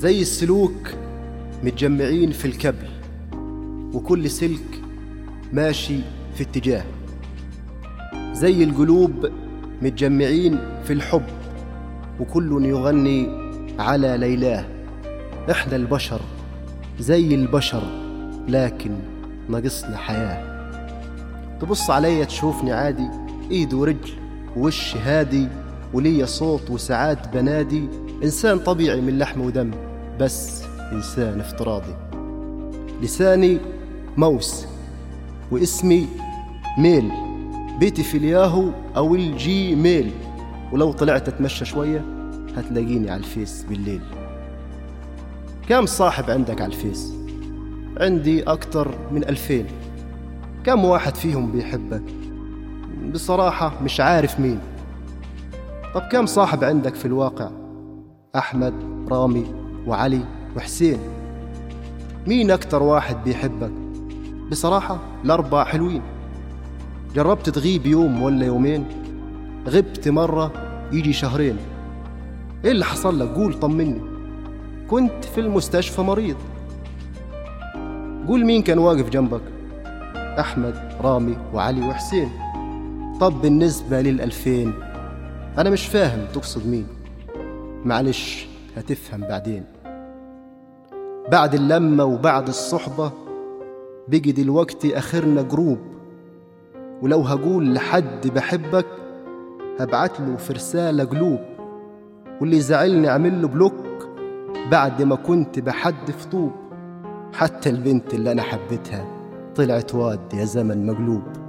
زي السلوك متجمعين في الكبل وكل سلك ماشي في اتجاه زي القلوب متجمعين في الحب وكل يغني على ليلاه احنا البشر زي البشر لكن ناقصنا حياه تبص عليا تشوفني عادي ايد ورجل ووش هادي وليا صوت وساعات بنادي انسان طبيعي من لحم ودم بس انسان افتراضي لساني موس واسمي ميل بيتي في الياهو او الجي ميل ولو طلعت اتمشى شويه هتلاقيني على الفيس بالليل كم صاحب عندك على الفيس عندي اكتر من ألفين كم واحد فيهم بيحبك بصراحة مش عارف مين طب كم صاحب عندك في الواقع أحمد رامي وعلي وحسين مين أكتر واحد بيحبك بصراحة الأربعة حلوين جربت تغيب يوم ولا يومين غبت مرة يجي شهرين إيه اللي حصل لك قول طمني كنت في المستشفى مريض قول مين كان واقف جنبك أحمد رامي وعلي وحسين طب بالنسبة للألفين أنا مش فاهم تقصد مين معلش هتفهم بعدين بعد اللمة وبعد الصحبة بيجي دلوقتي آخرنا جروب ولو هقول لحد بحبك هبعت له في رسالة قلوب واللي يزعلني أعمل له بلوك بعد ما كنت بحدف طوب حتى البنت اللي أنا حبيتها طلعت واد يا زمن مقلوب